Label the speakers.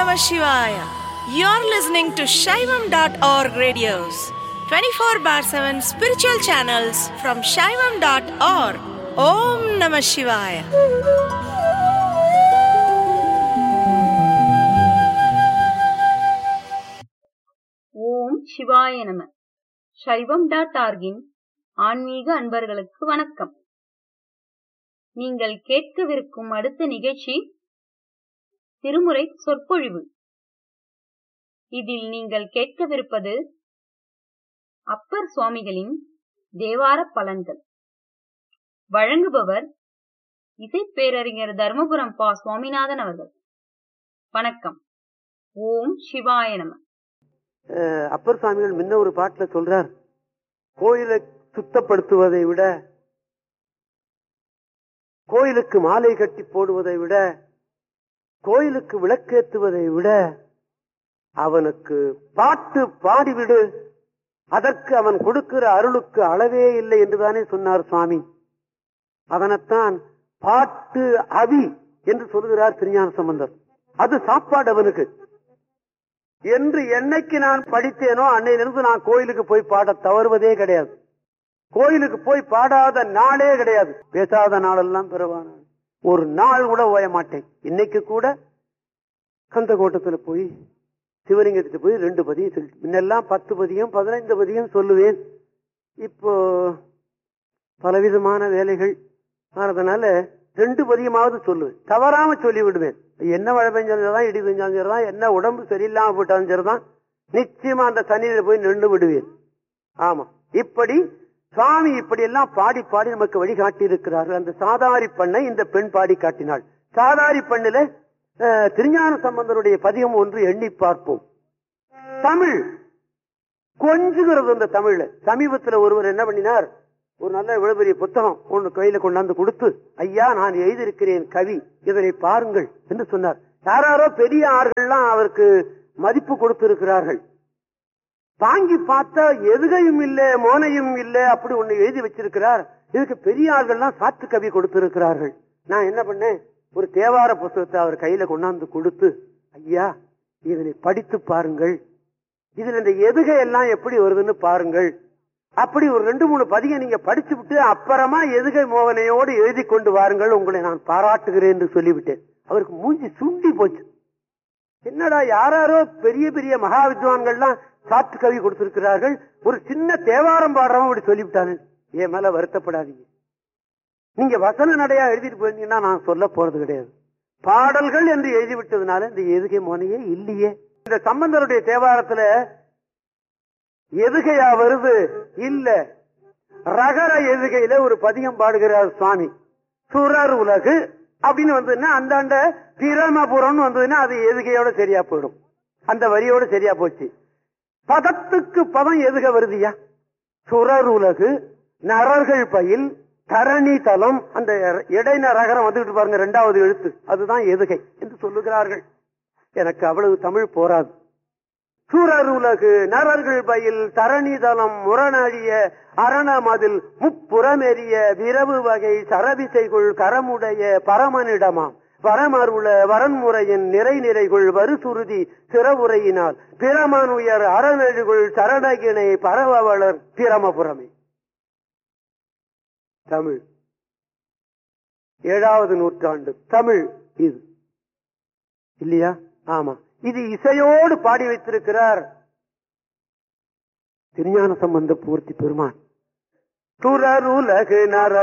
Speaker 1: Namah Shivaya. You're listening to Shaivam.org radios, 24 bar 7 spiritual channels from Shaivam.org. Om Namah Shivaya.
Speaker 2: ஓம் சிவாய நம சைவம் dot ஆர்கின் ஆன்மீக அன்பர்களுக்கு வணக்கம் நீங்கள் கேட்கவிருக்கும் அடுத்த நிகழ்ச்சி திருமுறை சொற்பொழிவு இதில் நீங்கள் கேட்கவிருப்பது அப்பர் சுவாமிகளின் தேவார பலன்கள் வழங்குபவர் இசைப்பேரறிஞர் தர்மபுரம் பா சுவாமிநாதன் அவர்கள் வணக்கம் ஓம் சிவாய நம
Speaker 3: அஹ் அப்பர் சுவாமிகள் முன்ன ஒரு பாட்டுல சொல்றார் கோயிலை சுத்தப்படுத்துவதை விட கோயிலுக்கு மாலை கட்டி போடுவதை விட கோயிலுக்கு விளக்கேற்றுவதை விட அவனுக்கு பாட்டு பாடிவிடு அதற்கு அவன் கொடுக்கிற அருளுக்கு அளவே இல்லை என்றுதானே சொன்னார் சுவாமி அதனைத்தான் பாட்டு அவி என்று சொல்கிறார் திருஞான சம்பந்தர் அது சாப்பாடு அவனுக்கு என்று என்னைக்கு நான் படித்தேனோ அன்னையிலிருந்து நான் கோயிலுக்கு போய் பாட தவறுவதே கிடையாது கோயிலுக்கு போய் பாடாத நாளே கிடையாது பேசாத நாளெல்லாம் பிறவான ஒரு நாள் கூட ஓய மாட்டேன் இன்னைக்கு கூட கந்த கோட்டத்துல போய் சிவலிங்கத்துக்கு போய் ரெண்டு பதியம் சொல்லி முன்னெல்லாம் பத்து பதியம் பதினைந்து பதியம் சொல்லுவேன் இப்போ பலவிதமான வேலைகள் ஆனதுனால ரெண்டு பதியமாவது சொல்லுவேன் தவறாம சொல்லி விடுவேன் என்ன மழை பெஞ்சாலும் இடி பெஞ்சாலும் சரிதான் என்ன உடம்பு சரியில்லாம போட்டாலும் சரிதான் நிச்சயமா அந்த தண்ணீரில் போய் நின்று விடுவேன் ஆமா இப்படி சுவாமி இப்படி எல்லாம் பாடி பாடி நமக்கு வழிகாட்டி இருக்கிறார்கள் அந்த சாதாரி பண்ணை இந்த பெண் பாடி காட்டினாள் சாதாரி பண்ணில அஹ், திருஞான சம்பந்தருடைய பதிகம் ஒன்று எண்ணி பார்ப்போம் தமிழ் கொஞ்சுகிறது அந்த தமிழ்ல சமீபத்துல ஒருவர் என்ன பண்ணினார் ஒரு நல்ல இவ்வளவு பெரிய புத்தகம் ஒன்று கையில கொண்டாந்து கொடுத்து ஐயா நான் எழுதியிருக்கிறேன் கவி இதனை பாருங்கள் என்று சொன்னார் யாராரோ பெரிய ஆர்கள்லாம் அவருக்கு மதிப்பு கொடுத்திருக்கிறார்கள் வாங்கி பார்த்தா எதுகையும் இல்ல மோனையும் இல்ல அப்படி ஒண்ணு எழுதி வச்சிருக்கிறார் இதுக்கு பெரிய ஆள்கள்லாம் சாத்து கவி கொடுத்திருக்கிறார்கள் நான் என்ன பண்ணேன் ஒரு தேவார புத்தகத்தை அவர் கையில கொண்டாந்து கொடுத்து ஐயா இதனை படித்து பாருங்கள் இதுல இந்த எதுகை எல்லாம் எப்படி வருதுன்னு பாருங்கள் அப்படி ஒரு ரெண்டு மூணு பதிகம் நீங்க படிச்சு விட்டு அப்புறமா எதுகை மோகனையோடு எழுதி கொண்டு வாருங்கள் உங்களை நான் பாராட்டுகிறேன் என்று சொல்லிவிட்டேன் அவருக்கு மூஞ்சி சுண்டி போச்சு என்னடா யாராரோ பெரிய பெரிய மகா வித்வான்கள்லாம் சாத்து கவி கொடுத்திருக்கிறார்கள் ஒரு சின்ன தேவாரம் பாடுறவன் அப்படி சொல்லிவிட்டானு என் மேல வருத்தப்படாதீங்க நீங்க வசன நடையா எழுதிட்டு போயிருந்தீங்கன்னா நான் சொல்ல போறது கிடையாது பாடல்கள் என்று எழுதி விட்டதுனால இந்த எதுகை மோனையே இல்லையே இந்த சம்பந்தருடைய தேவாரத்துல எதுகையா வருது இல்ல ரகர எதுகையில ஒரு பதிகம் பாடுகிறார் சுவாமி சுரர் உலகு அப்படின்னு வந்ததுன்னா அந்தாண்ட பிரமபுரம்னு வந்ததுன்னா அது எதுகையோட சரியா போயிடும் அந்த வரியோட சரியா போச்சு பதத்துக்கு பதம் எதுக வருதியா சுரர் உலகு நரர்கள் பயில் தரணி தலம் அந்த இடைன ரகரம் வந்துகிட்டு பாருங்க ரெண்டாவது எழுத்து அதுதான் எதுகை என்று சொல்லுகிறார்கள் எனக்கு அவ்வளவு தமிழ் போராது சூரர் உலகு நரர்கள் பயில் தரணிதலம் முரணழிய அரணமதில் முப்புறமெறிய விரவு வகை சரபிசைகுள் கரமுடைய பரமனிடமாம் வரமருள வரன்முறையின் நிறை நிறைகுள் வருசுருதி சிறவுரையினால் பிரமன் உயர் அறநெழுகுள் சரணகிணை பரவவளர் பிரமபுரமே தமிழ் ஏழாவது நூற்றாண்டு தமிழ் இது இல்லையா ஆமா இது இசையோடு பாடி வைத்திருக்கிறார் திருஞான சம்பந்த பூர்த்தி பெருமான் துரருலகு நர